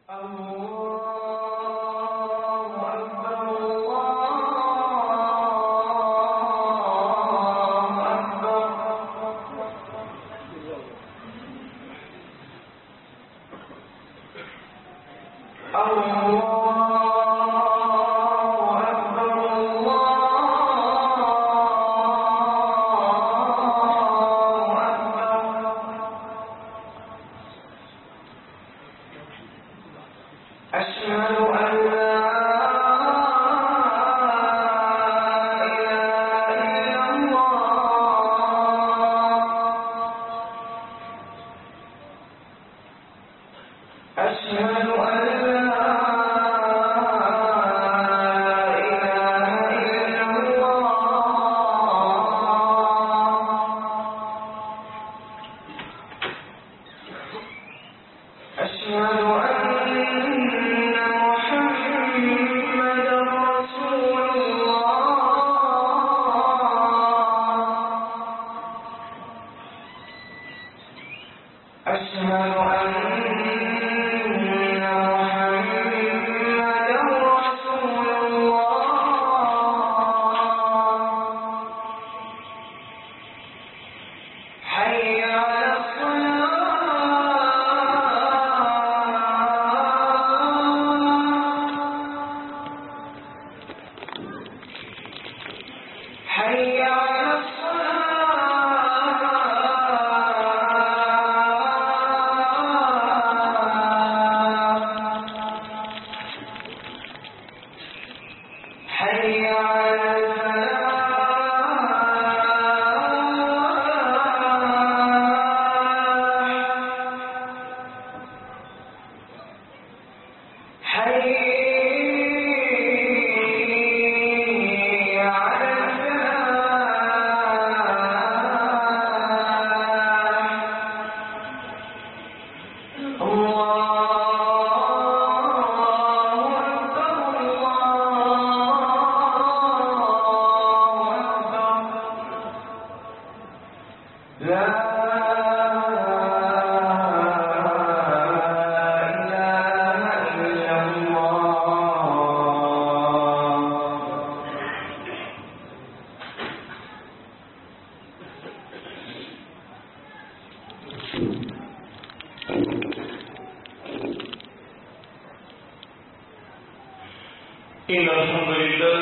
إن الحمد لله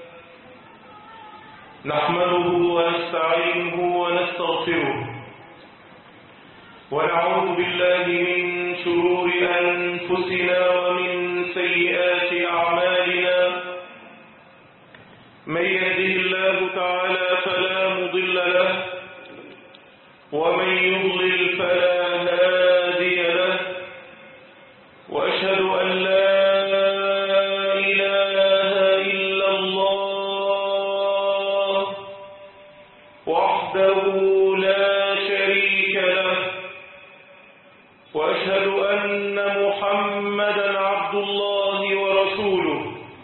نحمده ونستعينه ونستغفره ونعوذ بالله من شرور أنفسنا ومن سيئات أعمالنا من يهده الله تعالى فلا مضل له ومن يضلل فلا هادي له وأشهد أن لا إله إلا الله وحده لا شريك له وأشهد أن محمدا عبد الله ورسوله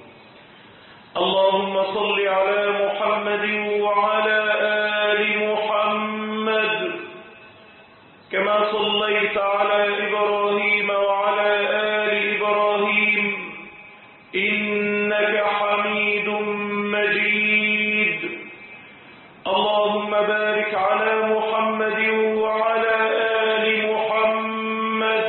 اللهم صل على محمد وعلى آل محمد كما صليت على إبراهيم وعلى آل إبراهيم إنك حميد مجيد اللهم بارك على محمد وعلى آل محمد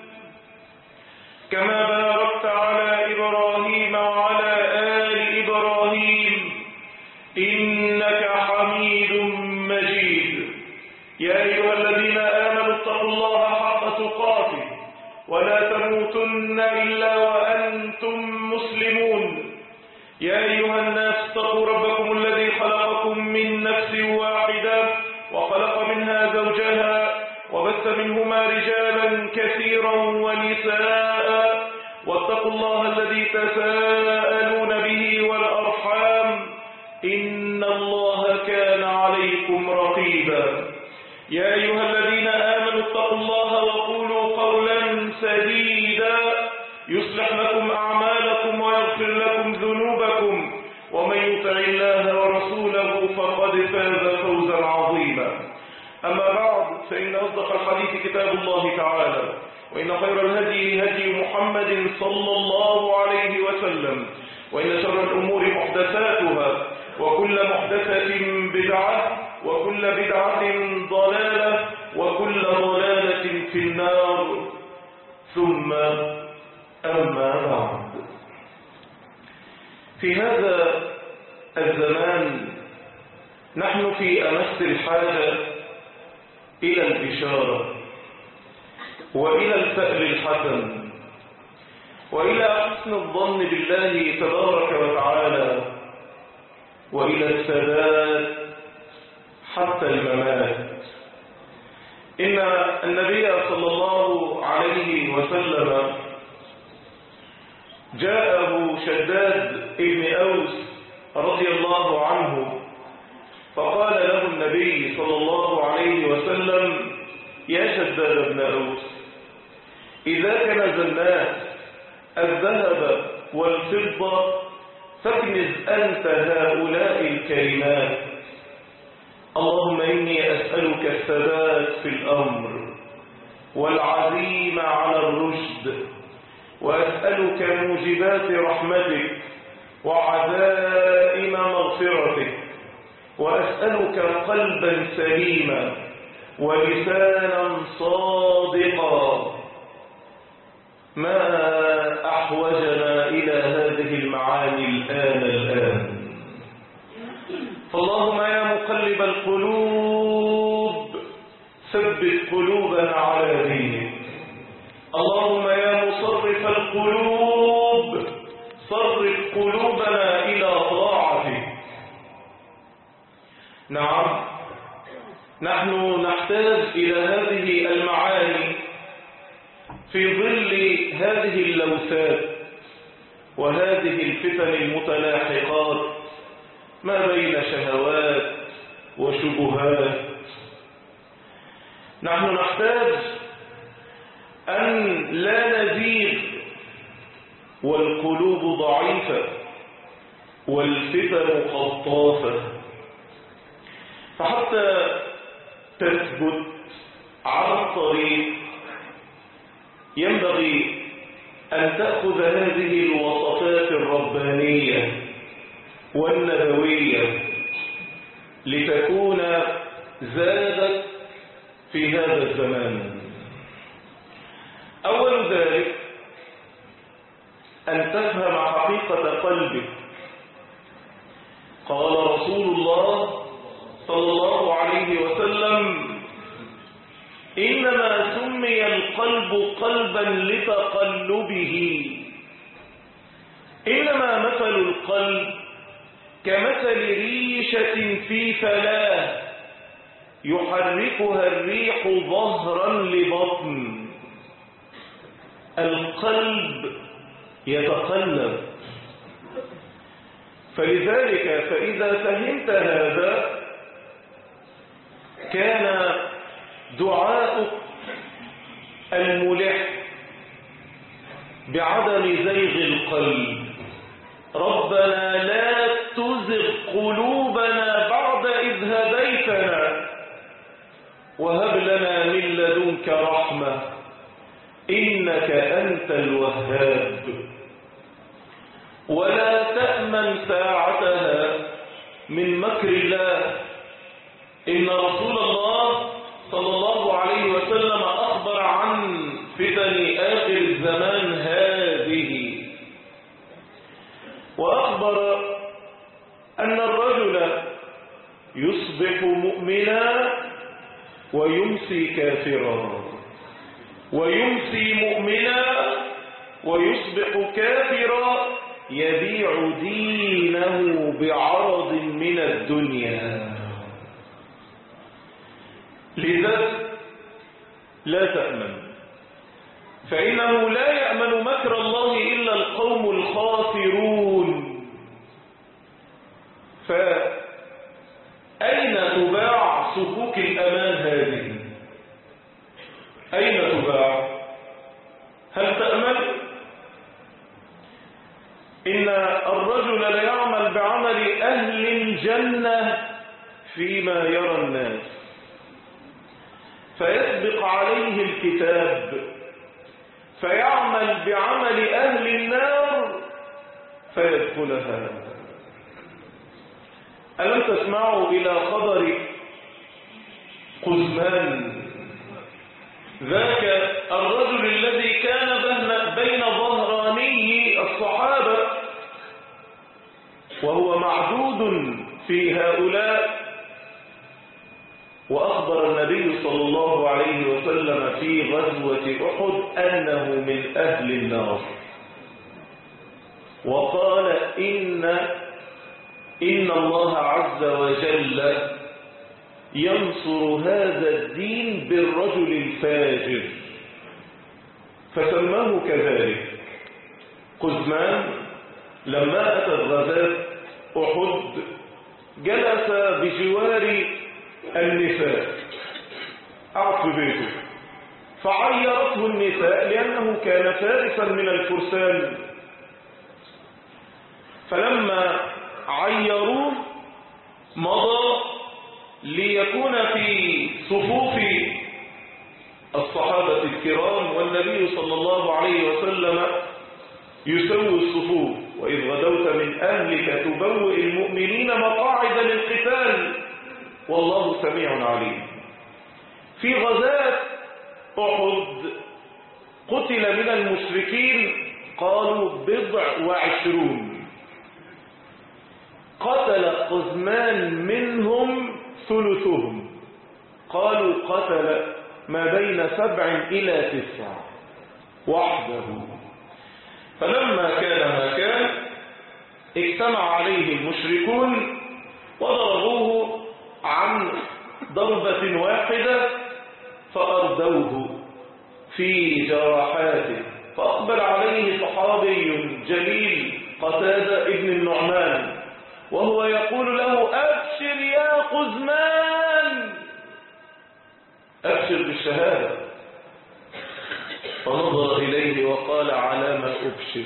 كما باركت على إبراهيم وعلى آل إبراهيم إنك حميد مجيد يا أيها الذين آمنوا اتقوا الله حق تقاته ولا تموتن إلا وأنتم مسلمون يا أيها الناس اتقوا ربكم الذي خلقكم من نفس واحدة وخلق منها زوجها وبث منهما رجالا كثيرا ونساء واتقوا الله الذي تساءلون به والأرحام إن الله كان عليكم رقيبا يا أيها الذين آمنوا اتقوا الله وقولوا قولا سديدا يصلح لكم أعمالكم ويغفر لكم ذنوبكم ومن يطع الله ورسوله فقد فاز فوزا عظيما أما بعد فإن أصدق الحديث كتاب الله تعالى وإن خير الهدي هدي محمد صلى الله عليه وسلم وإن شر الأمور محدثاتها وكل محدثة بدعة وكل بدعة ضلالة وكل ضلالة في النار ثم أما بعد في هذا الزمان نحن في أمس الحاجة إلى البشارة وإلى الفأل الحسن وإلى حسن الظن بالله تبارك وتعالى وإلى الثبات حتى الممات إن النبي صلى الله عليه وسلم جاءه شداد ابن أوس رضي الله عنه فقال له النبي صلى الله عليه وسلم يا شداد ابن أوس إذا كنز الناس الذهب والفضة فاكنز أنت هؤلاء الكلمات اللهم إني أسألك الثبات في الأمر والعزيمة على الرشد وأسألك موجبات رحمتك وعزائم مغفرتك وأسألك قلبا سليما ولسانا صادقا ما أحوجنا إلى هذه المعاني الآن الآن فاللهم يا مقلب القلوب ثبت قلوبنا على دينك اللهم يا مصرف القلوب صرف قلوبنا إلى طاعتك نعم نحن نحتاج إلى هذه المعاني في ظل هذه اللوثات وهذه الفتن المتلاحقات ما بين شهوات وشبهات نحن نحتاج أن لا نزيد والقلوب ضعيفة والفتن خطافة فحتى تثبت على الطريق ينبغي أن تأخذ هذه الوصفات الربانية والنبوية لتكون زادت في هذا الزمان أول ذلك أن تفهم حقيقة قلبك قال رسول الله صلى الله عليه وسلم إنما سمي القلب قلبا لتقلبه إنما مثل القلب كمثل ريشة في فلاة يحركها الريح ظهرا لبطن القلب يتقلب فلذلك فإذا فهمت هذا كان دعاء الملح بعدم زيغ القلب ربنا لا تزغ قلوبنا بعد إذ هديتنا وهب لنا من لدنك رحمة إنك أنت الوهاب ولا تأمن ساعتها من مكر الله إن رسول الله صلى الله عليه وسلم أخبر عن فتن آخر الزمان هذه وأخبر أن الرجل يصبح مؤمنا ويمسي كافرا ويمسي مؤمنا ويصبح كافرا يبيع دينه بعرض من الدنيا لذا لا تأمن فإنه لا يأمن مكر الله إلا القوم الخاسرون فأين تباع صكوك الأمان هذه أين تباع هل تأمن إن الرجل ليعمل بعمل أهل الجنة فيما يرى الناس فيسبق عليه الكتاب فيعمل بعمل أهل النار فيدخلها ألم تسمعوا إلى خبر قزمان ذاك الرجل الذي كان بين ظهراني الصحابة وهو معدود في هؤلاء وأخبر النبي صلى الله عليه وسلم في غزوة أحد أنه من أهل النار وقال إن إن الله عز وجل ينصر هذا الدين بالرجل الفاجر فسماه كذلك قزمان لما أتت غزاة أحد جلس بجوار النساء قعد في بيته فعيرته النساء لأنه كان فارسا من الفرسان فلما عيروه مضى ليكون في صفوف الصحابة الكرام والنبي صلى الله عليه وسلم يسوي الصفوف وإذ غدوت من أهلك تبوئ المؤمنين مقاعد للقتال والله سميع عليم في غزاة أحد قتل من المشركين قالوا بضع وعشرون قتل قزمان منهم ثلثهم قالوا قتل ما بين سبع إلى تسع وحده فلما كان ما كان اجتمع عليه المشركون وضربوه عن ضربة واحدة فأردوه في جراحاته فأقبل عليه صحابي جليل قتادة ابن النعمان وهو يقول له أبشر يا قزمان أبشر بالشهادة فنظر إليه وقال على ما أبشر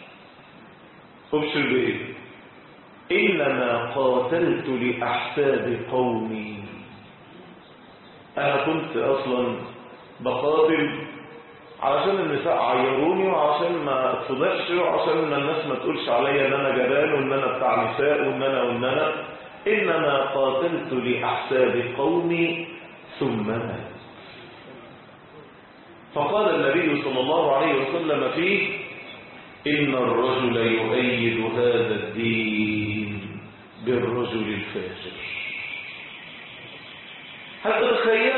أبشر بإيه إنما قاتلت لأحساب قومي أنا كنت أصلا بقاتل علشان النساء عيروني وعشان ما اتفضحش وعشان ما الناس ما تقولش عليا ان انا جبان وان انا بتاع نساء وان انا وان انا انما قاتلت لاحساب قومي ثم مات فقال النبي صلى الله عليه وسلم فيه ان الرجل يؤيد هذا الدين بالرجل الفاجر هل تتخيل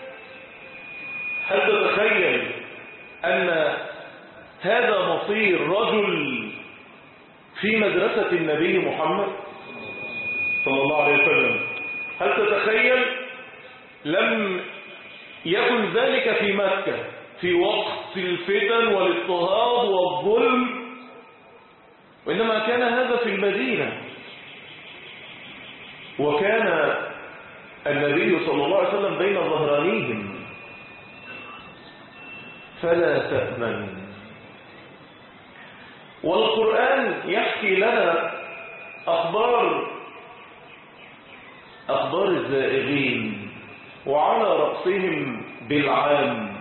هل تتخيل أن هذا مصير رجل في مدرسة النبي محمد صلى الله عليه وسلم هل تتخيل لم يكن ذلك في مكة في وقت الفتن والاضطهاد والظلم وإنما كان هذا في المدينة وكان النبي صلى الله عليه وسلم بين ظهرانيهم فلا تأمن والقرآن يحكي لنا أخبار أخبار الزائغين وعلى رأسهم بالعام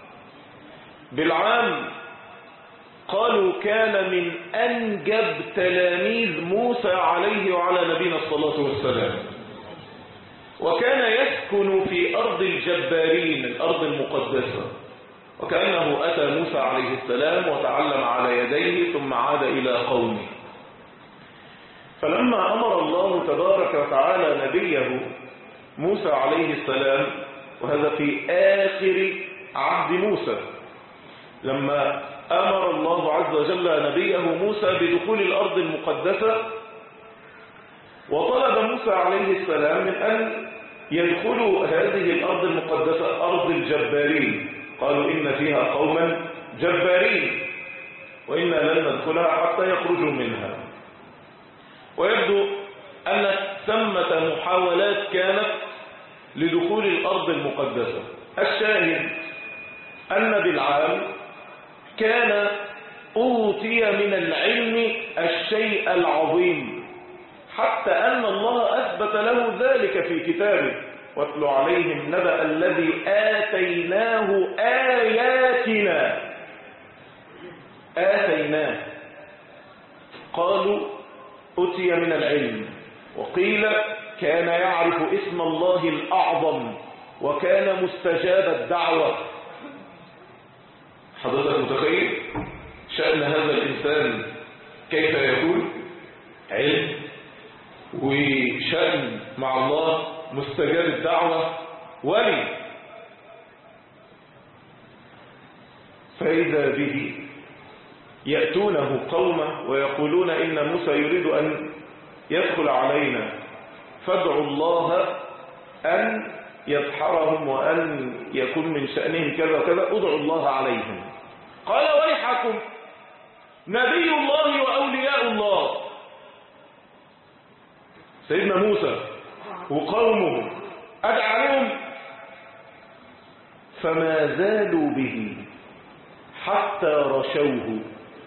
بالعام قالوا كان من أنجب تلاميذ موسى عليه وعلى نبينا الصلاة والسلام وكان يسكن في أرض الجبارين الأرض المقدسة وكأنه أتى موسى عليه السلام وتعلم على يديه ثم عاد إلى قومه فلما أمر الله تبارك وتعالى نبيه موسى عليه السلام وهذا في آخر عهد موسى لما أمر الله عز وجل نبيه موسى بدخول الأرض المقدسة وطلب موسى عليه السلام من أن يدخلوا هذه الأرض المقدسة أرض الجبارين قالوا إن فيها قوما جبارين وإنا لن ندخلها حتى يخرجوا منها ويبدو أن ثمة محاولات كانت لدخول الأرض المقدسة الشاهد أن بالعام كان أوتي من العلم الشيء العظيم حتى أن الله أثبت له ذلك في كتابه واتل عليهم نبأ الذي آتيناه آياتنا آتيناه قالوا أتي من العلم وقيل كان يعرف اسم الله الأعظم وكان مستجاب الدعوة حضرتك متخيل شأن هذا الإنسان كيف يكون علم وشأن مع الله مستجاب الدعوة ولي فإذا به يأتونه قومه ويقولون إن موسى يريد أن يدخل علينا فادعوا الله أن يسحرهم وأن يكون من شأنهم كذا وكذا ادعوا الله عليهم قال ويحكم نبي الله وأولياء الله سيدنا موسى وقومه أدعى عليهم فما زالوا به حتى رشوه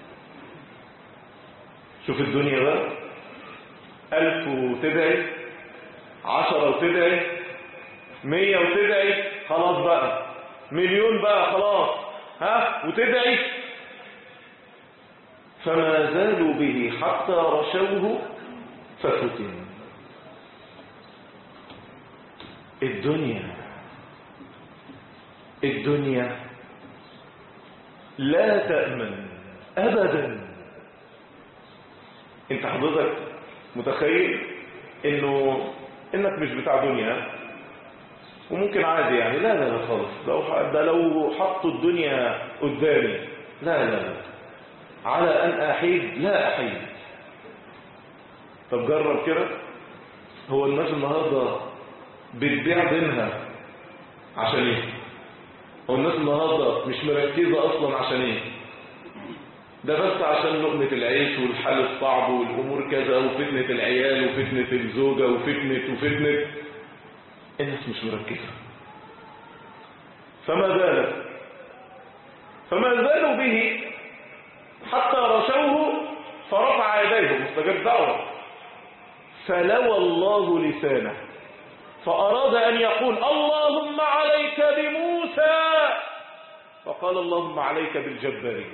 شوف الدنيا بقى ألف وتدعي عشرة وتدعي مية وتدعي خلاص بقى مليون بقى خلاص ها وتدعي فما زالوا به حتى رشوه ففتن الدنيا الدنيا لا تأمن أبدا انت حضرتك متخيل انه انك مش بتاع دنيا وممكن عادي يعني لا لا لا خالص لو ده لو حطوا الدنيا قدامي لا لا لا على ان احيد لا احيد طب جرب كده هو الناس النهارده بتبيع دينها عشان ايه هو الناس النهارده مش مركزه اصلا عشان ايه ده بس عشان لقمة العيش والحال الصعب والأمور كذا وفتنة العيال وفتنة الزوجة وفتنة وفتنة الناس مش مركزة فما زالت فما زالوا به حتى رشوه فرفع يديه مستجاب دعوة فلوى الله لسانه فأراد أن يقول اللهم عليك بموسى فقال اللهم عليك بالجبارين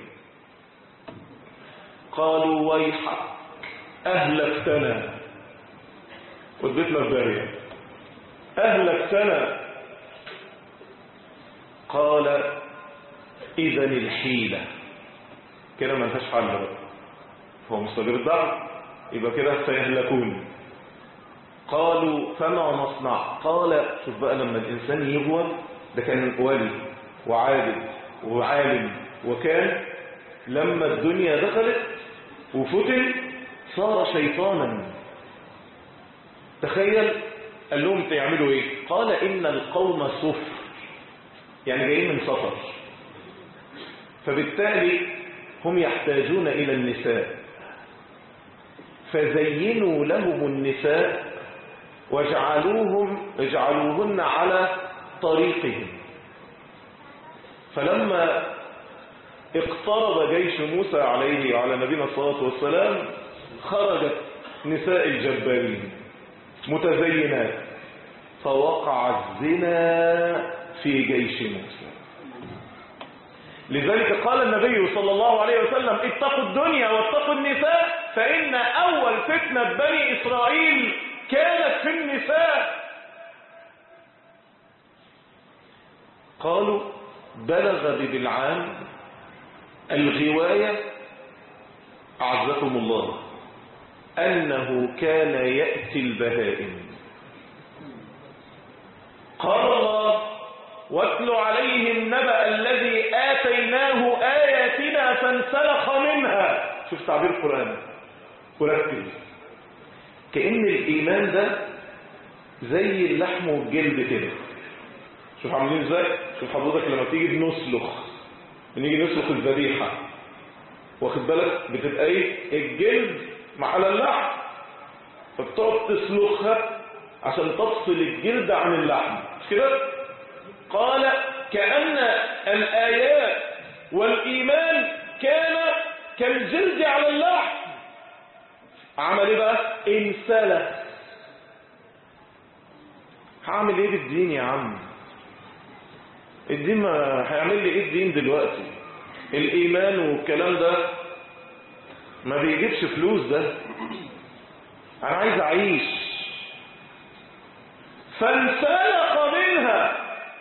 قالوا ويحك أهلكتنا وديتنا في داهية أهلكتنا قال إذا الحيلة كده ما انتش حل بقى هو مستجيب الدعوة يبقى كده سيهلكون قالوا فما نصنع قال شوف بقى لما الإنسان يغوى ده كان ولي وعابد وعالم وكان لما الدنيا دخلت وفتن صار شيطانا تخيل قال لهم تعملوا ايه قال ان القوم صفر يعني جايين من سفر فبالتالي هم يحتاجون الى النساء فزينوا لهم النساء واجعلوهم اجعلوهن على طريقهم فلما اقترب جيش موسى عليه وعلى نبينا الصلاة والسلام خرجت نساء الجبارين متزينات فوقع الزنا في جيش موسى لذلك قال النبي صلى الله عليه وسلم اتقوا الدنيا واتقوا النساء فإن أول فتنة بني إسرائيل كانت في النساء قالوا بلغ ببلعام الغواية أعزكم الله أنه كان يأتي البهائم قال الله واتل عليهم نبأ الذي آتيناه آياتنا فانسلخ منها شوف تعبير القرآن وركز كأن الإيمان ده زي اللحم والجلد كده شوف عاملين ازاي شوف حضرتك لما تيجي نسلخ نيجي نسلخ الذبيحة واخد بالك بتبقى ايه الجلد مع اللحم فبتقعد تسلخها عشان تفصل الجلد عن اللحم مش كده قال كأن الآيات والإيمان كان كالجلد على اللحم عمل ايه بقى انسلخ هعمل ايه بالدين يا عم الدين ما هيعمل لي ايه الدين دلوقتي الإيمان والكلام ده ما بيجيبش فلوس ده أنا عايز أعيش فانسلق منها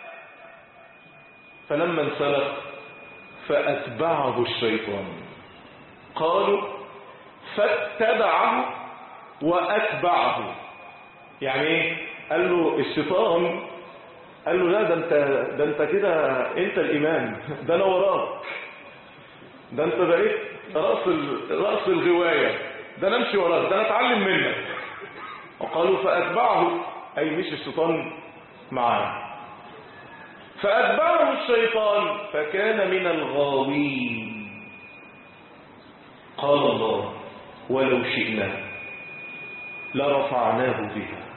فلما انسلق فأتبعه الشيطان قالوا فاتبعه وأتبعه يعني ايه قال له الشيطان قال له لا ده انت ده انت كده انت الامام ده انا وراك ده انت بقيت راس ال- راس الغوايه ده انا امشي وراك ده انا اتعلم منك وقالوا فاتبعه اي مش الشيطان معاه فاتبعه الشيطان فكان من الغاوين قال الله ولو شئنا لرفعناه بها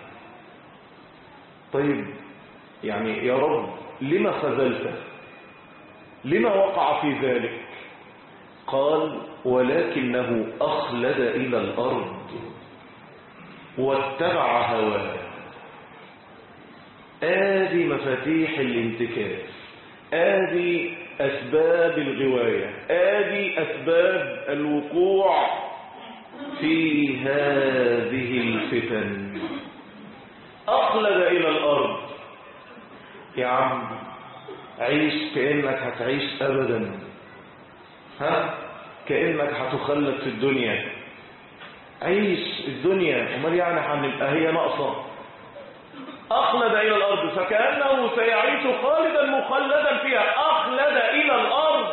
طيب يعني يا رب لما خذلته لما وقع في ذلك قال ولكنه أخلد إلى الأرض واتبع هواه آدي مفاتيح الانتكاس آدي أسباب الغواية آدي أسباب الوقوع في هذه الفتن أخلد إلى الأرض يا عم عيش كأنك هتعيش أبدا ها كأنك هتخلد في الدنيا عيش الدنيا امال يعني هنبقى هي ناقصة أخلد إلى الأرض فكأنه سيعيش خالدا مخلدا فيها أخلد إلى الأرض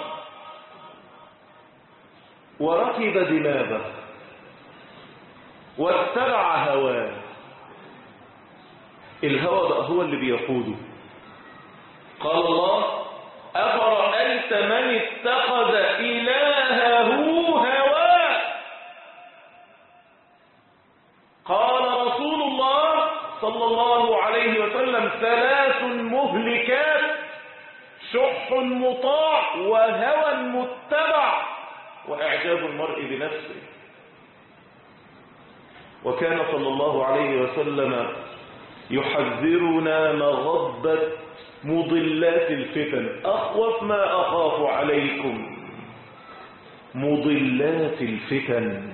وركب دماغه واتبع هواه الهوى بقى هو اللي بيقوده قال الله أفرأيت من اتخذ إلهه هواه قال رسول الله صلى الله عليه وسلم ثلاث مهلكات شح مطاع وهوى متبع وإعجاب المرء بنفسه وكان صلى الله عليه وسلم يحذرنا مغبة مضلات الفتن أخوف ما أخاف عليكم مضلات الفتن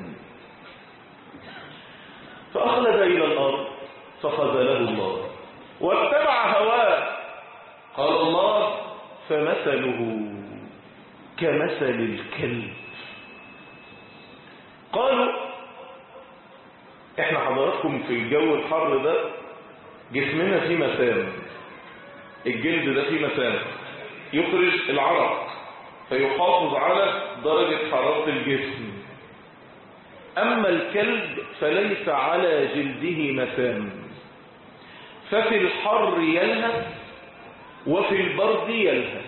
فأخلد إلى الأرض فخذله الله واتبع هواه قال الله فمثله كمثل الكلب قالوا احنا حضراتكم في الجو الحر ده جسمنا فيه مسام الجلد ده فيه مسام يخرج العرق فيحافظ على درجة حرارة الجسم أما الكلب فليس على جلده مسام ففي الحر يلهث وفي البرد يلهث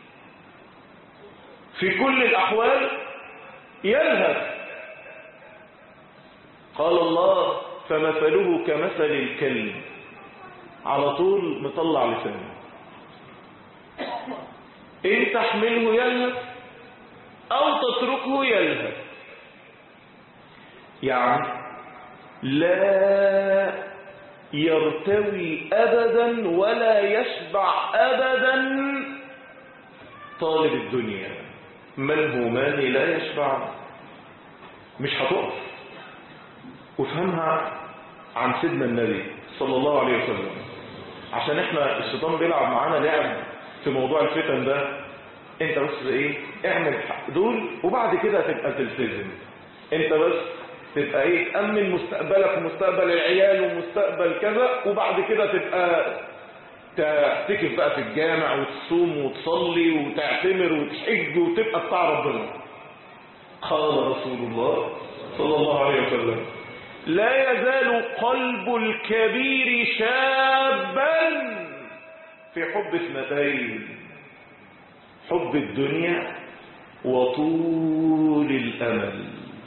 في كل الأحوال يلهث قال الله فمثله كمثل الكلب على طول مطلع لسانه إن تحمله يلهث أو تتركه يلهث يعني لا يرتوي أبدا ولا يشبع أبدا طالب الدنيا ملهومان لا يشبع مش هتقف وفهمها عن سيدنا النبي صلى الله عليه وسلم عشان احنا الشيطان بيلعب معانا لعب في موضوع الفتن ده انت بس ايه اعمل دول وبعد كده تبقى تلتزم انت بس تبقى ايه تأمن مستقبلك ومستقبل العيال ومستقبل كذا وبعد كده تبقى تعتكف بقى في الجامع وتصوم وتصلي وتعتمر وتحج وتبقى بتاع ربنا قال رسول الله صلى الله عليه وسلم لا يزال قلب الكبير شابا في حب اثنتين حب الدنيا وطول الأمل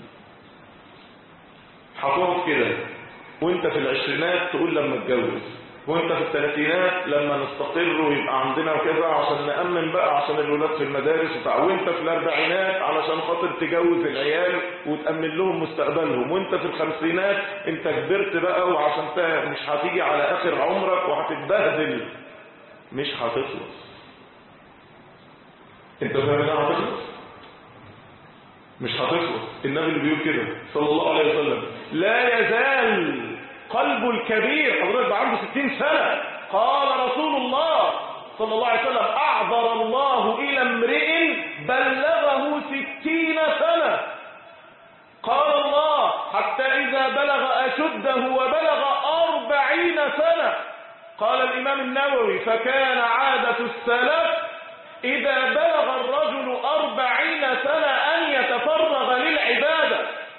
هتقف كده وانت في العشرينات تقول لما اتجوز وانت في الثلاثينات لما نستقر ويبقى عندنا كذا عشان نأمن بقى عشان الولاد في المدارس وبتاع وانت في الاربعينات علشان خاطر تجوز العيال وتأمن لهم مستقبلهم وانت في الخمسينات انت كبرت بقى وعشان تا- مش هتيجي على اخر عمرك وهتتبهدل مش هتخلص انت فاهم انها هتخلص مش هتخلص النبي اللي بيقول كده صلى الله عليه وسلم لا يزال قلب الكبير حضرتك بقى عنده 60 سنة قال رسول الله صلى الله عليه وسلم أعذر الله إلى امرئ بلغه ستين سنة قال الله حتى إذا بلغ أشده وبلغ أربعين سنة قال الإمام النووي فكان عادة السلف إذا بلغ الرجل أربعين سنة أن يتفرغ للعبادة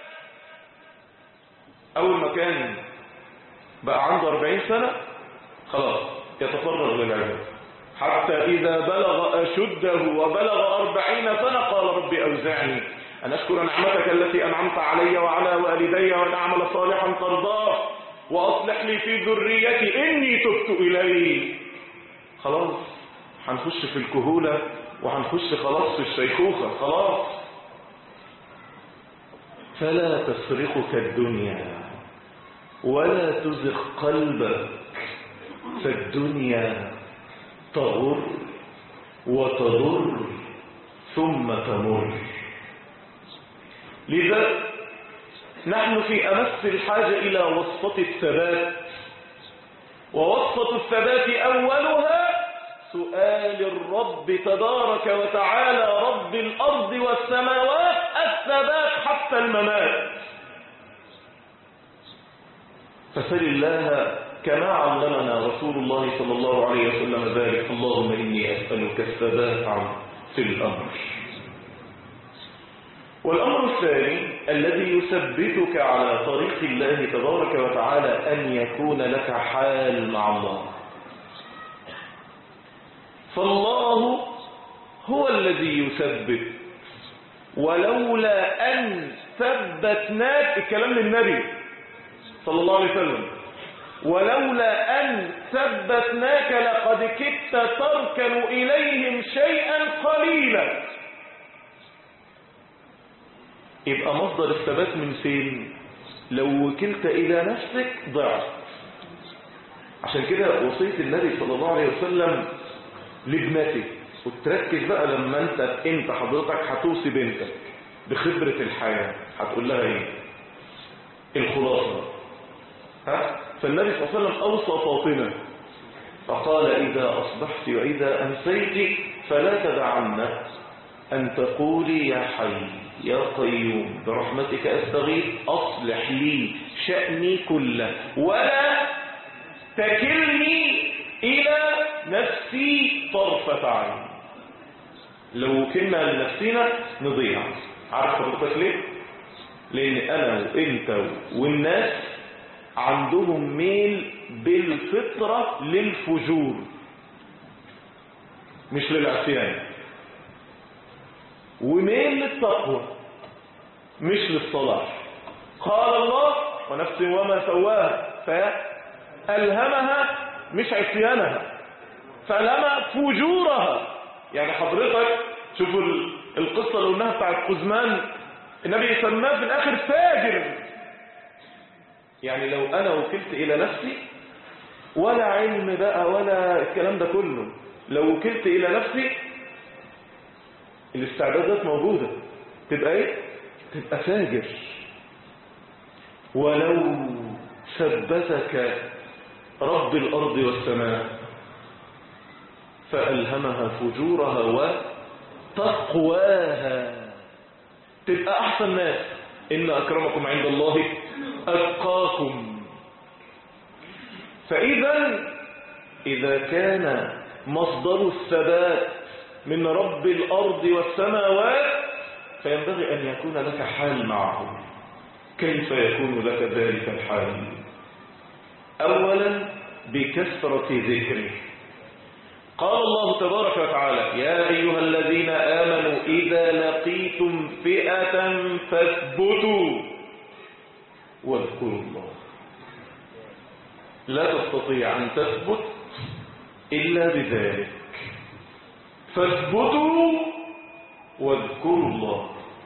أول ما كان بقى عنده أربعين سنة خلاص يتفرغ للعبادة حتى إذا بلغ أشده وبلغ أربعين سنة قال ربي أوزعني أن أشكر نعمتك التي أنعمت علي وعلى والدي وأن أعمل صالحا ترضاه وأصلح لي في ذريتي إني تبت إليك خلاص هنخش في الكهولة وهنخش خلاص في الشيخوخة خلاص فلا تسرقك الدنيا ولا تزغ قلبك فالدنيا تغر وتضر ثم تمر لذا نحن في أمس الحاجة إلى وصفة الثبات ووصفة الثبات أولها سؤال الرب تبارك وتعالى رب الأرض والسماوات الثبات حتى الممات فسل الله كما علمنا رسول الله صلى الله عليه وسلم ذلك اللهم إني أسألك الثبات في الأمر والأمر الثاني الذي يثبتك على طريق الله تبارك وتعالى أن يكون لك حال مع الله فالله هو الذي يثبت ولولا أن ثبتناك الكلام للنبي صلى الله عليه وسلم ولولا أن ثبتناك لقد كدت تركن إليهم شيئا قليلا يبقى مصدر الثبات من فين لو وكلت إلى نفسك ضعت عشان كده وصية النبي صلى الله عليه وسلم لابنتك وتركز بقى لما انت انت حضرتك هتوصي بنتك بخبرة الحياة هتقول لها ايه الخلاصة ها فالنبي صلى الله عليه وسلم أوصى فاطمة فقال إذا أصبحت وإذا أمسيت فلا تدعن أن تقولي يا حي يا قيوم برحمتك أستغيث أصلح لي شأني كله ولا تكلني إلى نفسي طرفة عين لو كنا لنفسنا نضيع عارف حضرتك ليه؟ لأن أنا وإنت والناس عندهم ميل بالفطرة للفجور مش للعصيان وميل للتقوى مش للصلاح قال الله ونفس وما سواها فألهمها مش عصيانها فألهمها فجورها يعني حضرتك شوفوا القصة اللي قلناها بتاعت قزمان النبي سماه في الآخر فاجر يعني لو أنا وكلت إلى نفسي ولا علم بقى ولا الكلام ده كله لو وكلت إلى نفسي الاستعدادات موجودة تبقى ايه تبقى فاجر ولو ثبتك رب الأرض والسماء فألهمها فجورها وتقواها تبقى أحسن ناس إن أكرمكم عند الله أتقاكم فإذا إذا كان مصدر الثبات من رب الأرض والسماوات فينبغي أن يكون لك حال معه كيف يكون لك ذلك الحال أولا بكثرة ذكره قال الله تبارك وتعالى يا أيها الذين آمنوا إذا لقيتم فئة فاثبتوا واذكروا الله لا تستطيع أن تثبت إلا بذلك فاثبتوا واذكروا الله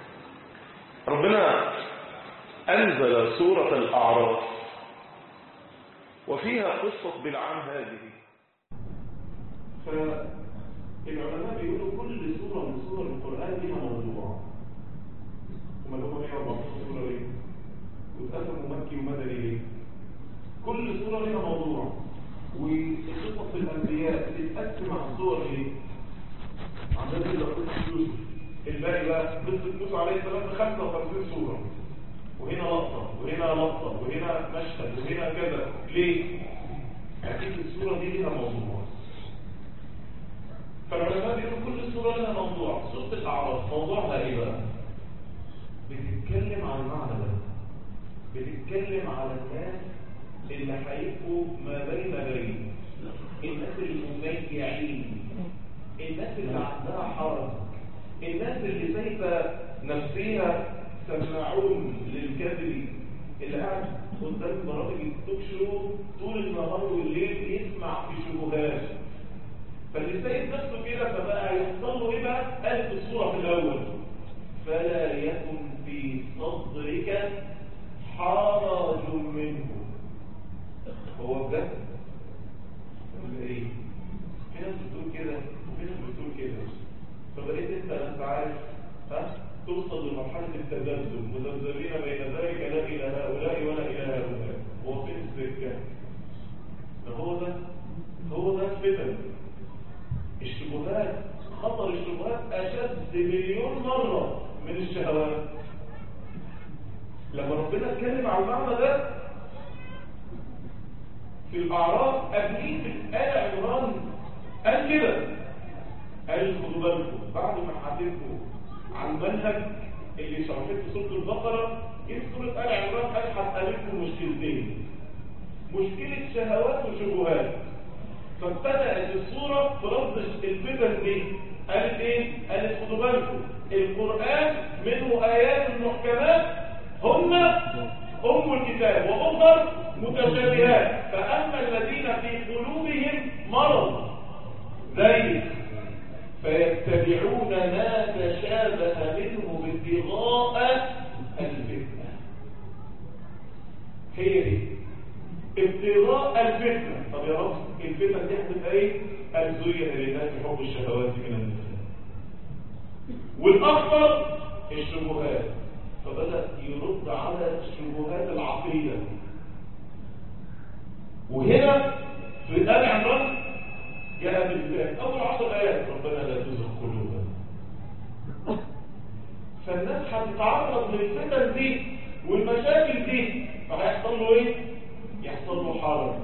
ربنا أنزل سورة الأعراف وفيها قصة بالعام هذه فالعلماء بيقولوا كل سورة من سورة القرآن ليها موضوع هما اللي هم 114 سورة ليه؟ واتقسموا مكي ومدني ليه؟ كل سورة ليها موضوع وقصص الأنبياء بتتقسم على الصور ليه؟ عندنا كده قصة يوسف الباقي بقى قصة موسى عليه السلام 55 سورة وهنا لقطة وهنا لقطة وهنا مشهد وهنا كذا ليه؟ أكيد السورة دي ليها موضوع فالعلماء بيقولوا كل سورة لها موضوع سورة الأعراف موضوعها إيه بقى؟ بتتكلم عن المعنى ده بتتكلم على الناس اللي هيبقوا ما بين بين الناس المميعين الناس اللي عندها حرج الناس اللي شايفه نفسها سماعون للكذب اللي قاعد قدام برامج التوك شو طول النهار والليل يسمع في شبهات فاللي سايب نفسه كده فبقى يحصل له ايه بقى؟ قال في الصوره في الاول فلا يكن في صدرك حرج منه هو بجد ولا ايه؟ في ناس بتقول كده وفي ناس بتقول كده فبقيت انت انت عارف ها توصل لمرحله التذبذب مذبذبين بين ذلك لا الى هؤلاء ولا الى هؤلاء هو فين السكه؟ ده هو ده هو ده الفتن الشبهات خطر الشبهات اشد مليون مره من الشهوات لما ربنا اتكلم على المعنى ده في الاعراف قبليه في الايه عمران قال كده قال خدوا بالكم بعد ما حكيتكم عن المنهج اللي شرحته في سوره البقره جه في سوره ال عمران قال هسال لكم مشكلتين مشكله شهوات وشبهات فابتدأت الصورة في رد الفتن دي قالت ايه؟ قالت خدوا بالكم القرآن منه آيات محكمات هم أم الكتاب وأخر متشابهات فأما الذين في قلوبهم مرض زي فيتبعون ما تشابه منه ابتغاء الفتنة هي دي ابتغاء الفتنة طب يا رب الفتنة دي هتبقى ايه؟ الزين للناس حب الشهوات من النساء والأخطر الشبهات فبدأ يرد على شبهات العقيدة وهنا في آل عمران جاء بالباب أول عشر آيات ربنا لا تزغ قلوبنا فالناس هتتعرض للفتن دي والمشاكل دي فهيحصل له ايه؟ يحصل له حرج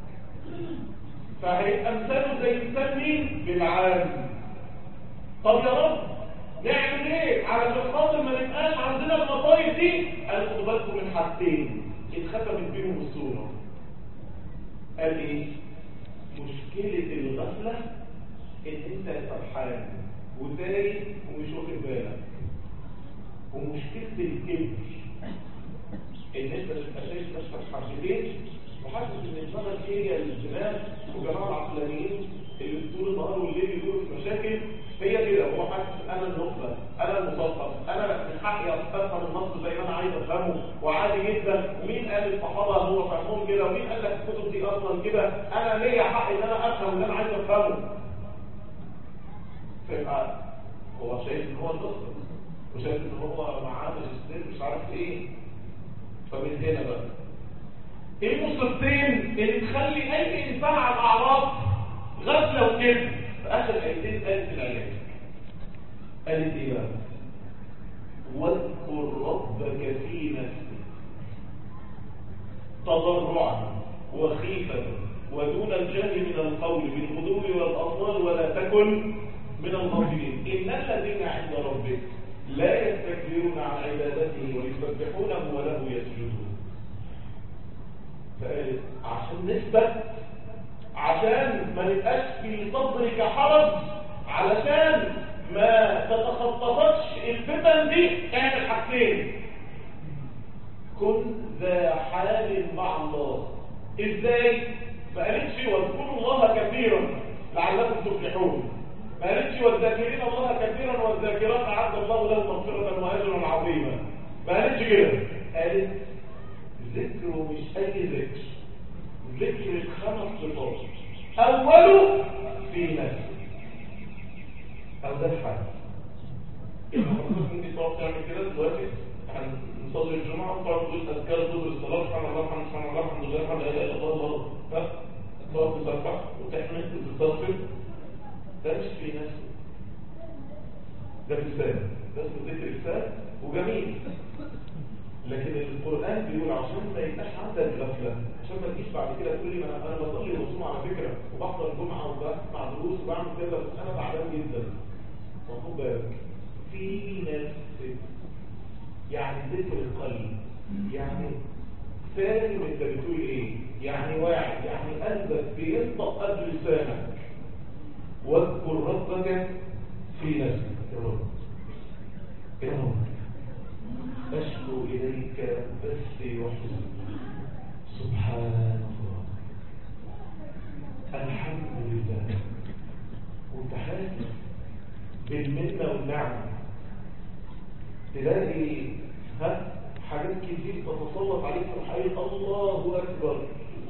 فهيبقى مثاله زي مثال مين؟ بالعام طب يا رب نعمل ايه؟ علشان خاطر ما نبقاش عندنا المصايب دي قال خدوا بالكم من حاجتين اتختمت بيهم الصوره قال ايه؟ مشكله الغفله ان انت سرحان وتايه ومش واخد بالك ومشكله الكبر ان انت تبقى شايف نفسك حرفتين وحاسس ان دماغك هي الدماغ وجماعه العقلانيين اللي طول النهار والليل يدوروا في مشاكل هي كده هو حاسس انا النخبه انا المثقف انا من حقي افهم النص زي ما انا عايز افهمه وعادي جدا ومين قال الصحابه هو فهمهم كده ومين قال لك الكتب دي اصلا كده انا ليا حق ان انا افهم اللي انا عايز افهمه فيبقى هو شايف ان هو النصر وشايف ان هو معاه ماجستير مش عارف ايه فمن هنا بقى ايه المصيبتين اللي تخلي اي انسان على الاعراض غفله وكذب في اخر الايتين قالت العلاج قالت ايه بقى واذكر ربك في نفسك تضرعا وخيفة ودون الجهل من القول بالغدو والأصوال ولا تكن من الغافلين إن الذين عند ربك لا يستكبرون عن عبادته ويسبحونه وله يسجدون فقالت عشان نثبت عشان ما نبقاش في صدرك حرج علشان ما تتخطفتش الفتن دي اعمل حاجتين كن ذا حال مع الله ازاي ما قالتش واذكروا الله كثيرا لعلكم تفلحون ما قالتش والذاكرين الله كثيرا والذاكرات اعد الله لهم مغفرة واجرا عظيما ما قالتش كده قالت ذكر مش اي ذكر ذكر الخمس صفات اوله في نفسك او ده الحال يعني حضرتك ممكن تقعد تعمل كده دلوقتي هنصلي الجمعة وتقعد تقول أذكار طول الصلاة سبحان الله الحمد سبحان الله الحمد لله الحمد لله إلا الله الله ها تقعد تسبح وتحمد وتستغفر ده مش في نفسه ده لسان ده اسمه ذكر لسان وجميل لكن القرآن بيقول عشان ما يبقاش عندك غفلة عشان ما تجيش بعد كده تقول لي ما انا انا بصلي وبصوم على فكرة وبحضر جمعة وبسمع دروس وبعمل كذا بس انا تعبان جدا خد بالك في نفس يعني ذكر القلب يعني فاهم انت بتقول ايه يعني واعي يعني قلبك بينطق قبل لسانك واذكر ربك في نفسك يا رب يا رب أشكو إليك بثي وحزني سبحان الله الحمد لله وانت حاسس بالمنة والنعمة تلاقي ها حاجات كتير تتسلط عليك في الحقيقة الله أكبر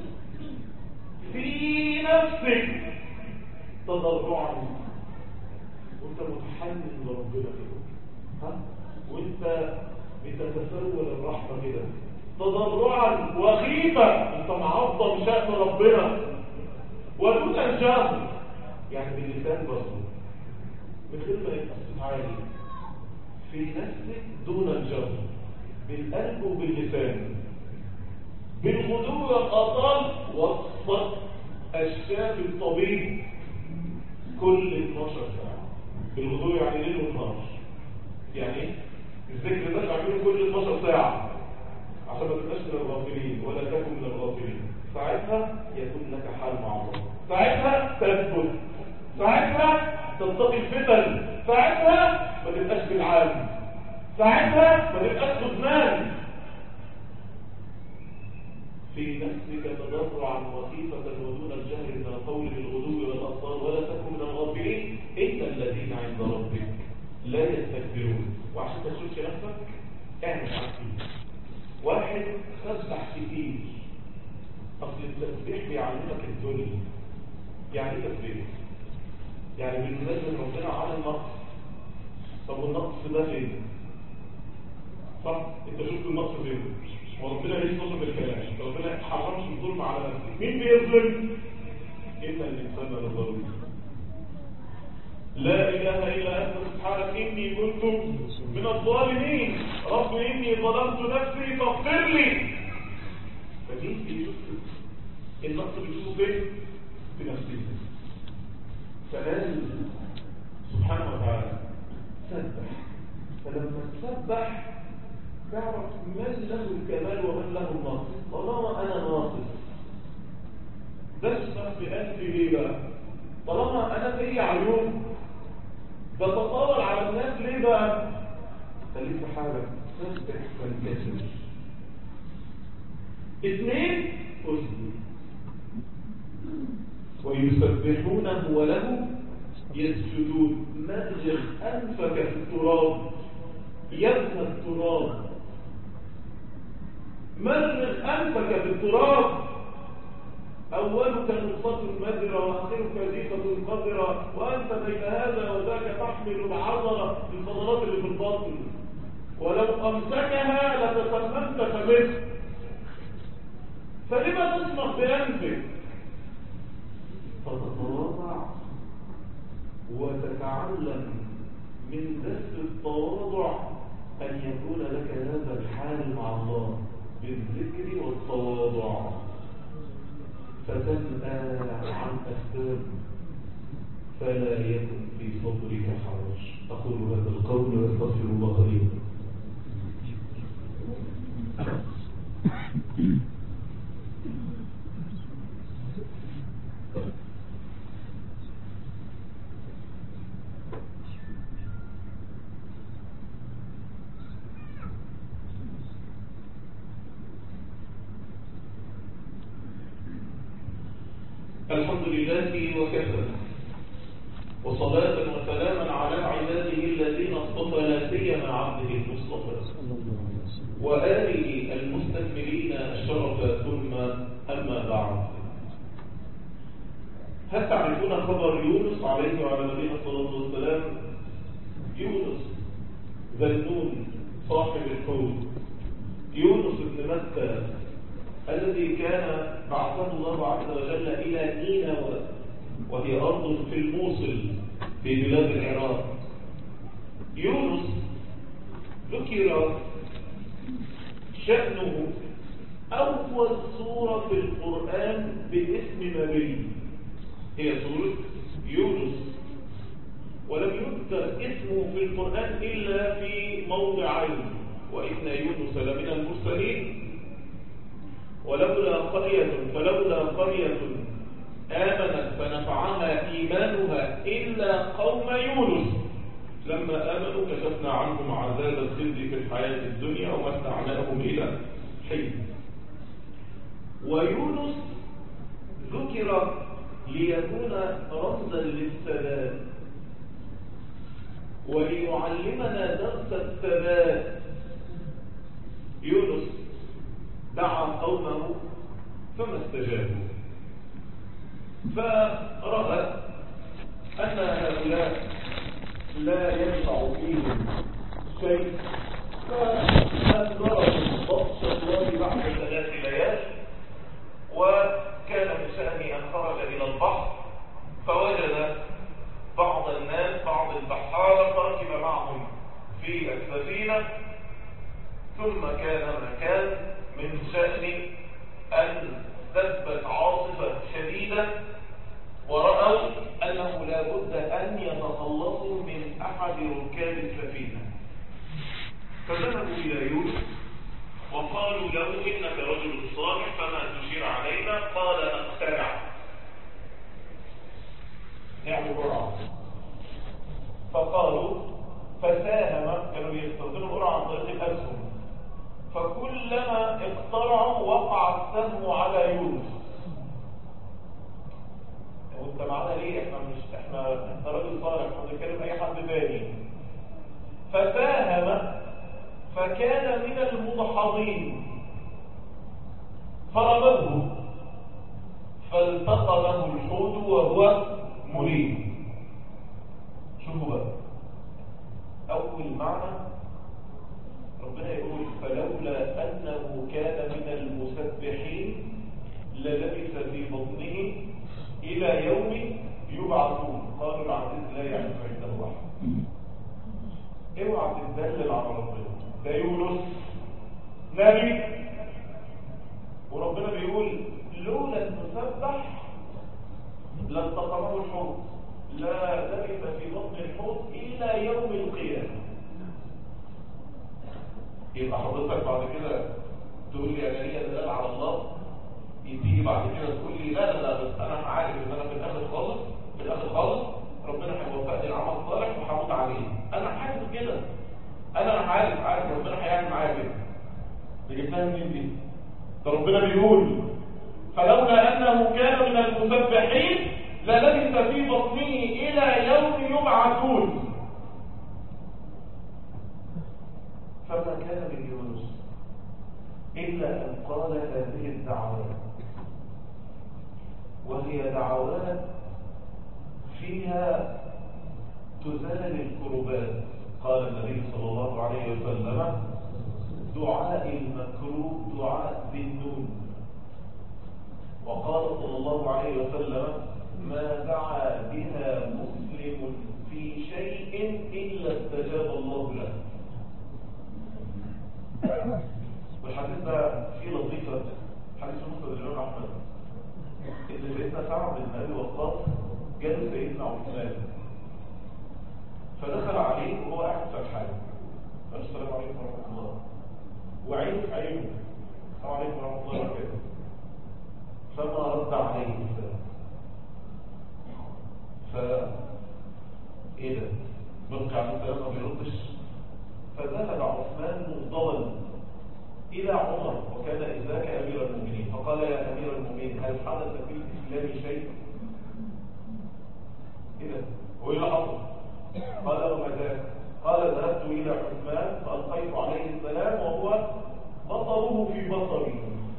في نفسك تضرعا وانت متحنن لربنا كده ها وانت بتتسول الرحمة كده تضرعا وخيفة انت معظم شأن ربنا ودون الجهر يعني باللسان برضه من غير ما يبقى الصوت عالي في نفسك دون الجهر بالقلب وباللسان بالغدو والآطال وسط الشاب الطبيب كل 12 ساعة بالغدو يعني ليل ونهار يعني ايه؟ الذكر ده تعمله كل 12 ساعة عشان ما تبقاش من الغافلين ولا تكن من الغافلين ساعتها يكون لك حال مع الله ساعتها تثبت ساعتها تتقي الفتن ساعتها ما تبقاش بالعالم ساعتها ما تبقاش خدمان في نفسك تضرعا وخيفة ودون الجهل من القول بالغدو والأصال ولا تكن من الغافلين إن الذين عند ربك لا يستكبرون وعشان ما تشوفش نفسك اعمل حاجتين واحد سبح كتير اصل التسبيح بيعلمك الذل يعني ايه تسبيح يعني بالنسبه ربنا على النقص طب والنقص ده فين صح انت شفت النقص فين وربنا ليه صوت بالكلام ربنا ما حرمش الظلم على نفسه مين بيظلم ان الانسان لظلوم لا إله إلا أنت سبحانك إني كنت من الظالمين رب إني ظلمت نفسي فاغفر لي فمين بيشوف النقص بيشوفه فين؟ في نفسه فقال سبحانه وتعالى سبح فلما تسبح تعرف من له الكمال ومن له النقص طالما أنا ناقص بسمح بقلبي ليه بقى طالما أنا في عيوب بتطاول على الناس ليه بقى خليك في حالك تسبح وانكسر اثنين اسجد ويسبحونه وله يسجدون مغر انفك في التراب يبنى التراب مرغ انفك في التراب أولك نقطة مدرة وآخرك جيفة قدرة وأنت بين هذا وذاك تحمل العضلة الفضلات اللي في الباطن ولو أمسكها لتسممت فمثل فلما تصمت بأنفك فتتواضع وتتعلم من درس التواضع أن يكون لك هذا الحال مع الله بالذكر والتواضع فتنأى عن أسباب فلا يكن في صدرك حرج أقول هذا القول وأستغفر الله لي الحمد لله وكفى وصلاة وسلاما على عباده الذين اصطفى لا سيما عبده المصطفى وآله المستكملين الشرف ثم أما بعد هل تعرفون خبر يونس عليه وعلى نبينا الصلاة والسلام يونس ذنون صاحب الحوت يونس بن متى الذي كان بعثه الله عز وجل إلى نينوى وهي أرض في الموصل في بلاد العراق يونس ذكر شأنه أول سورة في القرآن باسم نبي هي سورة يونس ولم يذكر اسمه في القرآن إلا في موضعين وإن يونس لمن المرسلين ولولا قرية فلولا قرية آمنت فنفعها إيمانها إلا قوم يونس لما آمنوا كشفنا عنهم عذاب الخزي في الحياة الدنيا ومتعناهم إلى حين ويونس ذكر ليكون رمزا للثبات وليعلمنا درس الثبات يونس دعا قومه فما استجابوا فرأى أن هؤلاء لا ينفع فيهم شيء فأنذرهم بطش الله بعد ثلاث ليال وكان من شأنه أن خرج إلى البحر فوجد بعض الناس بعض البحارة فركب معهم في السفينة ثم كان ما كان من شأن أن تثبت عاصفة شديدة ورأوا أنه لا بد أن يتخلصوا من أحد ركاب السفينة فذهبوا إلى يوسف وقالوا له إنك رجل صالح فما تشير علينا قال نقتنع نعم قرعة فقالوا فساهم كانوا يستخدموا القرعة عن طريق الأسهم فكلما اقترعوا وقع السهم على يونس وانت معانا ليه احنا مش احنا انت راجل صالح احنا بنتكلم اي حد تاني فساهم فكان من المضحضين فرمته فالتقمه الحوت وهو مريد شوفوا بقى اول معنى ربنا يقول فلولا انه كان من المسبحين للبث في بطنه الى يوم يبعثون قالوا العزيز لا يعرف عنده احد اوعى تتدلل على ربنا ده يونس نبي وربنا بيقول لولا المسبح لالتقمه الحوت لا لبث في بطن الحوت الا يوم القيامه يبقى حضرتك بعد كده تقول لي انا ليا دلال على الله يجي بعد كده تقول لي لا لا لا بس انا عارف ان انا في الاخر خالص في الاخر خالص ربنا هيوفقني العمل الصالح وهموت عليه انا حاسس كده انا عارف عارف ربنا هيعمل معايا كده دي جبتها منين دي ده ربنا بيقول فلولا انه كان من المسبحين للبث في بطنه الى يوم يبعثون فما كان من يونس إلا أن قال هذه الدعوات وهي دعوات فيها تزال الكربات قال النبي صلى الله عليه وسلم دعاء المكروه دعاء بالنون وقال صلى الله عليه وسلم ما دعا بها مسلم في شيء إلا استجاب الله له والحديث ده فيه لطيفة حديث مسلم الإمام أحمد إن سيدنا سعد بن أبي وقاص جاله سيدنا عثمان فدخل عليه وهو قاعد سرحان قال السلام عليكم ورحمة الله وعينه في عينه السلام عليكم ورحمة الله وبركاته فما رد عليه السلام ف ايه ده بلقي عليه السلام ما بيردش فذهب عثمان مغضبا إلى عمر وكان إذاك أمير المؤمنين فقال يا أمير المؤمنين هل حدث في الإسلام شيء؟ إذا هو إلى حصل قال وما ذاك قال ذهبت إلى عثمان فألقيت عليه السلام وهو بصره في بصري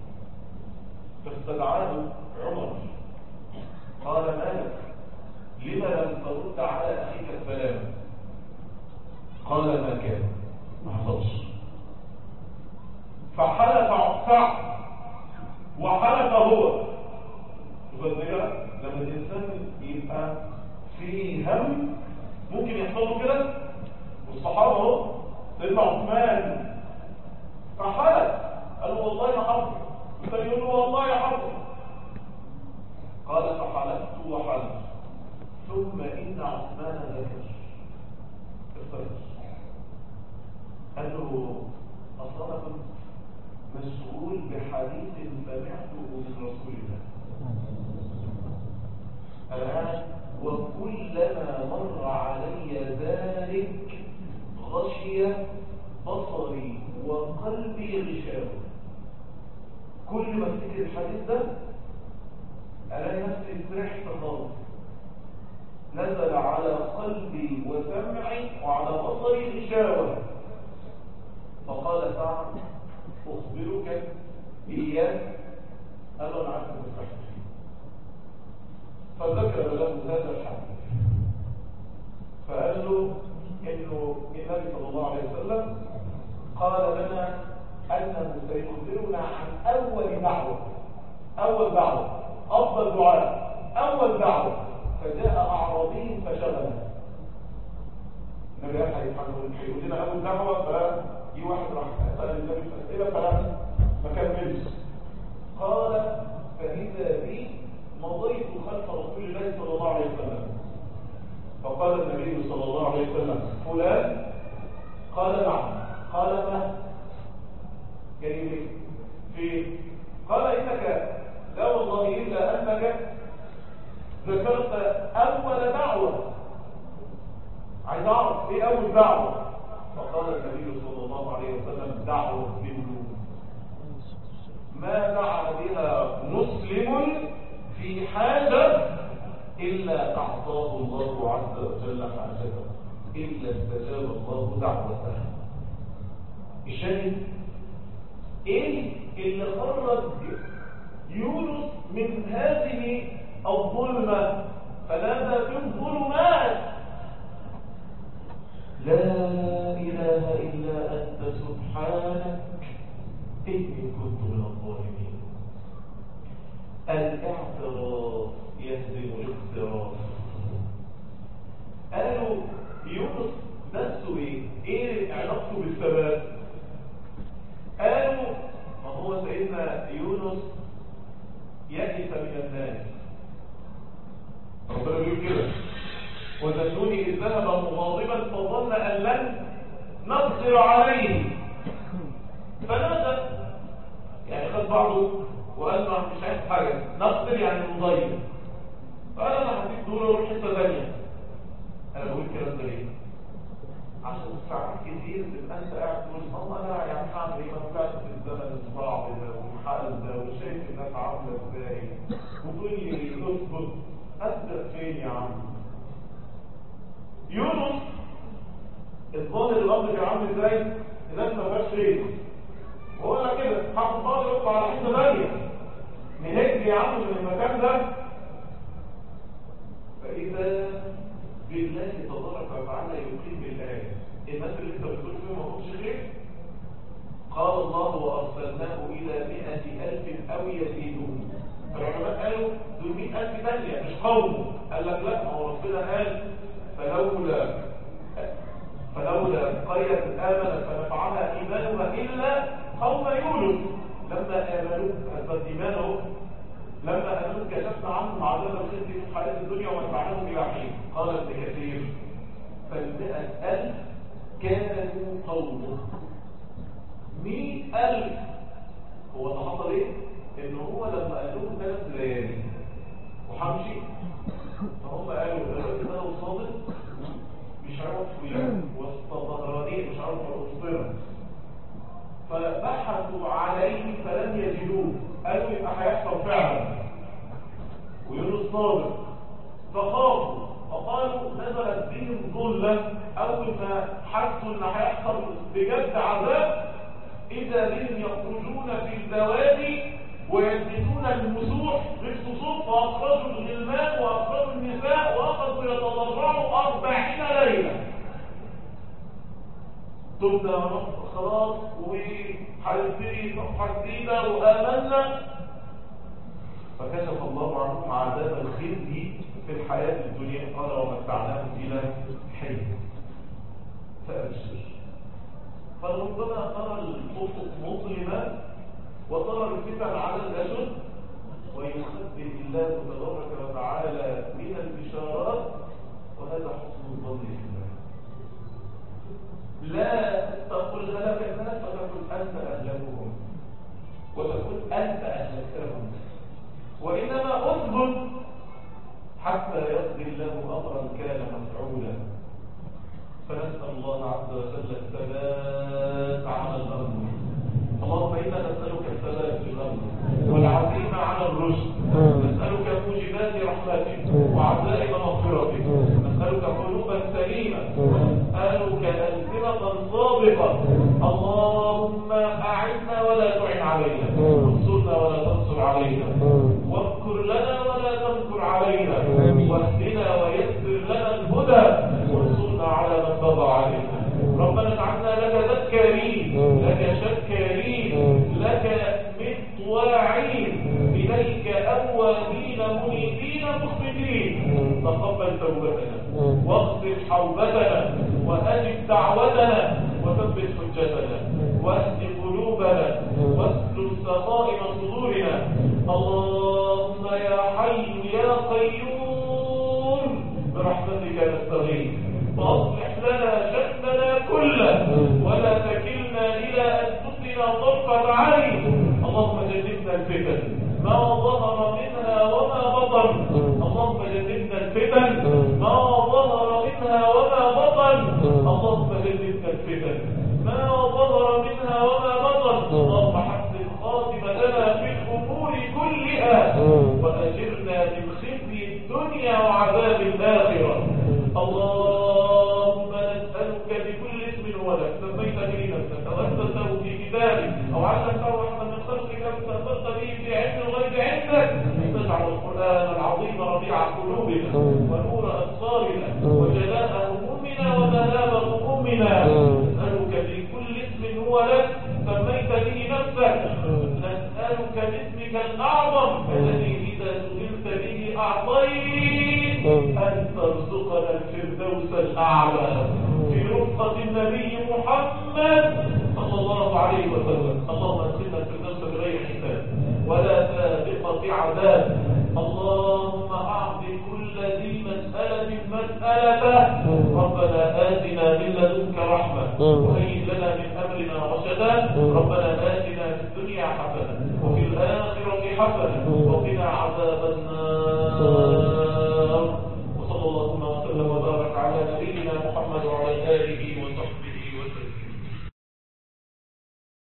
فاستدعاه عمر قال مالك لما لم ترد على أخيك السلام قال ما كان قال له أصلا أنا كنت مشغول بحديث سمعته من رسول الله الآن وكلما مر علي ذلك غشي بصري وقلبي غشاوة كل ما افتكر الحديث ده الاقي نفسي فرحت خالص نزل على قلبي وسمعي وعلى بصري غشاوة فقال سعد أخبرك إياك قال له أنا عارف إنك تفرحت فيه فذكر له هذا الحديث فقال له إنه النبي صلى الله عليه وسلم قال لنا أنه سيخبرنا عن أول دعوة أول دعوة أفضل دعاء أول دعوة فجاء أعرابي فشغله النبي قال هيقول لنا أول دعوة فجي واحد راح سأل النبي في أسئلة فلا ما كملش قال فإذا بي مضيت خلف رسول الله صلى الله عليه وسلم فقال النبي صلى الله عليه وسلم فلان قال نعم قال ما جاي في قال إنك لا والله إلا أنك ذكرت أول دعوة عايز أعرف إيه أول دعوة فقال النبي صلى الله عليه وسلم دعوة بالنور ما دعا بها مسلم في حاجة إلا أعطاه الله عز وجل حاجته إلا استجاب الله دعوته الشاهد إيه اللي خرج يونس من هذه الظلمة فنادى في الظلمات لا إله إلا أنت سبحانك إني كنت من الظالمين الاعتراف يهزم الاقتراف قالوا يونس نفسه ايه ايه علاقته بالثبات قالوا ما هو سيدنا يونس يئس من الناس ربنا بيقول كده وذنوني إذ ذهب مغاضبا فظن أن لن نقدر عليه فنادى يعني خد بعضه وقال له مش عايز حاجة نقدر يعني نضيع فقال أنا هديك دول واروح حتة ثانية أنا بقول الكلام ده ليه؟ عشان ساعات كتير تبقى أنت قاعد تقول الله أنا يعني هعمل إيه؟ ما طلعت في الزمن الصعب ده والحال ده وشايف الناس عاملة إزاي وتقول لي اصبر أصدق فين يا عم؟ يونس الظاهر الأمر كان عامل إزاي؟ الناس ما فيهاش خير وهو أنا كده حق الله يطلع على حته ثانيه نهج يا عم من المكان ده فإذا بالله تبارك وتعالى يقيم بالآية الناس اللي انت بتقول فيهم ما همش خير قال الله وأرسلناه إلى مئة ألف أو يزيدون العلماء قالوا دول مئة ألف ثانية مش قوم قال لك لا ما هو ربنا قال فلولا فلولا قرية آمنت فنفعها إيمانها إلا قوم يونس لما آمنوا أثبت إيمانهم لما آمنوا كشفنا عنهم عذاب الخزي في الحياة الدنيا ومتعناهم إلى حين قال ابن كثير فالمئة ألف كانوا قومه مئة ألف هو اللي حصل إيه؟ إن هو لما قال لهم ثلاث ليالي وحمشي فهم قالوا الراجل ده لو صادق مش عارفوا يعني والطهرانين مش عارفوا الاسطره فبحثوا عليه فلم يجدوه قالوا يبقى هيحصل فعلا ويونس صادق فخافوا فقالوا نزلت بهم ظلة أول ما حسوا إن هيحصل بجد عذاب إذا بهم يخرجون في الزوادي ويلبسون المسوح بالصصوف وأخرجوا الغلمان وأخرجوا النساء وأخذوا يتضرعوا أربعين ليلة تبدأ خلاص وحنبتدي صفحة جديدة وآمنا فكشف الله عنهم عذاب الخزي في الحياة الدنيا قال ومتعناهم إلى حين فأبشر فربما ترى الأفق مظلما وترى الفتن على الأشد ويخبئ الله تبارك وتعالى من البشارات وهذا حسن الظن في الله لا تقل أنت أهلكهم وتكون أنت أهلكتهم وإنما أثبت حتى يقضي الله أمرا كان مفعولا فنسأل الله عز وجل الثبات على الأرض اللهم إنا نسألك الثبات في الأرض والعزيمة على الرشد نسألك موجبات رحمتك وعزائم مغفرتك نسألك قلوبا سليمة ونسألك ألسنة صادقة اللهم أعنا ولا تعن علينا وانصرنا ولا تنصر علينا واذكر لنا ولا تنكر علينا واهدنا ويسر لنا الهدى وانصرنا على من بغى علينا ربنا اجعلنا لك ذكارين لك شكارين لك مطواعين إليك أوابين منيبين مخبتين تقبل توبتنا واغفر حوبتنا وأجب دعوتنا وثبت حجتنا واهد قلوبنا واسلل سخائم صدورنا اللهم يا حي يا قيوم برحمتك نستغيث واصلح لنا شأننا كله ولا تكلنا إلى أنفسنا طرفة عين اللهم جنبنا الفتن ما ظهر منها وما بطن اللهم جنبنا الفتن ما ظهر منها وما بطن اللهم جنبنا الفتن ما ظهر منها وما بطن اللهم حسن خاتمتنا في الأمور كلها وأجرنا من خزي الدنيا وعذاب الآخرة اللهم نسألك بكل اسم هو لك سميت به نفسك أو أنزلته في كتابك أو علمته أحد من خلقك أو استأثرت به في علم الغيب عندك أن تجعل القرآن العظيم ربيع قلوبنا ونور أبصارنا وجلاء همومنا وذهاب همومنا نسألك بكل اسم هو لك سميت به نفسك نسألك باسمك الأعظم الذي إذا سئلت به أعطيت أن ترزقنا الفردوس الأعلى في رفقة النبي محمد صلى الله عليه وسلم اللهم ادخلنا الفردوس بغير حساب ولا سابقة عذاب اللهم أعط كل ذي مسألة مسألته ربنا آتنا من لدنك رحمة وهيئ لنا من أمرنا رشدا ربنا آتنا في الدنيا حسنة وفي الآخرة حسنة وقنا عذاب النار وصلى اللهم وسلم وبارك على نبينا محمد وعلى آله